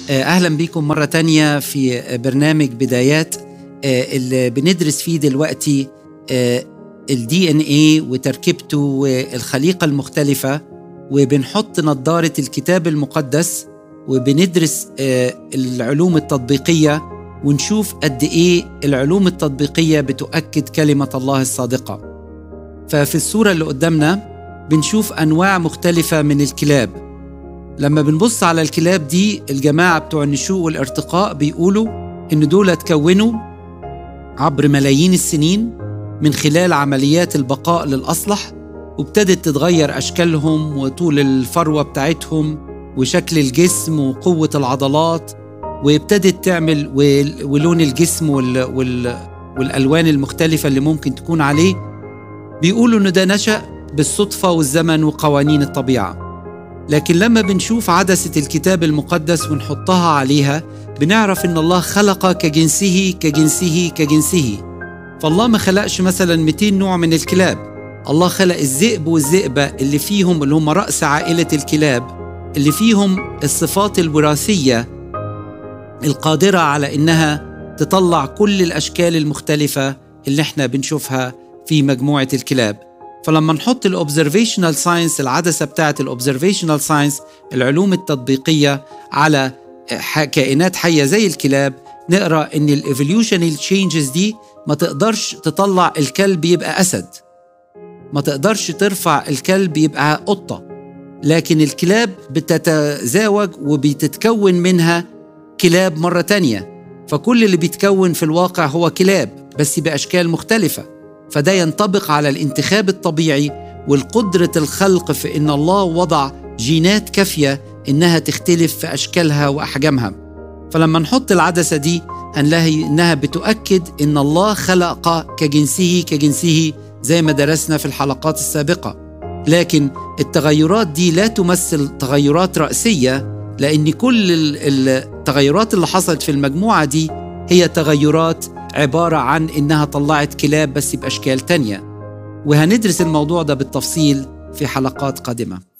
أهلا بكم مرة تانية في برنامج بدايات اللي بندرس فيه دلوقتي الدي ان اي وتركيبته والخليقة المختلفة وبنحط نظارة الكتاب المقدس وبندرس العلوم التطبيقية ونشوف قد ايه العلوم التطبيقية بتؤكد كلمة الله الصادقة ففي الصورة اللي قدامنا بنشوف أنواع مختلفة من الكلاب لما بنبص على الكلاب دي الجماعة بتوع النشوء والارتقاء بيقولوا إن دول اتكونوا عبر ملايين السنين من خلال عمليات البقاء للأصلح وابتدت تتغير أشكالهم وطول الفروة بتاعتهم وشكل الجسم وقوة العضلات وابتدت تعمل ولون الجسم وال وال والألوان المختلفة اللي ممكن تكون عليه بيقولوا إن ده نشأ بالصدفة والزمن وقوانين الطبيعة لكن لما بنشوف عدسة الكتاب المقدس ونحطها عليها بنعرف إن الله خلق كجنسه كجنسه كجنسه فالله ما خلقش مثلا 200 نوع من الكلاب الله خلق الذئب والذئبة اللي فيهم اللي هم رأس عائلة الكلاب اللي فيهم الصفات الوراثية القادرة على إنها تطلع كل الأشكال المختلفة اللي احنا بنشوفها في مجموعة الكلاب فلما نحط الاوبزرفيشنال ساينس العدسه بتاعه الاوبزرفيشنال ساينس العلوم التطبيقيه على كائنات حيه زي الكلاب نقرا ان الايفوليوشنال تشينجز دي ما تقدرش تطلع الكلب يبقى اسد ما تقدرش ترفع الكلب يبقى قطه لكن الكلاب بتتزاوج وبتتكون منها كلاب مره تانيه فكل اللي بيتكون في الواقع هو كلاب بس باشكال مختلفه فده ينطبق على الانتخاب الطبيعي والقدرة الخلق في إن الله وضع جينات كافية إنها تختلف في أشكالها وأحجامها فلما نحط العدسة دي هنلاقي إنها بتؤكد إن الله خلق كجنسه كجنسه زي ما درسنا في الحلقات السابقة لكن التغيرات دي لا تمثل تغيرات رأسية لأن كل التغيرات اللي حصلت في المجموعة دي هي تغيرات عبارة عن إنها طلعت كلاب بس بأشكال تانية وهندرس الموضوع ده بالتفصيل في حلقات قادمة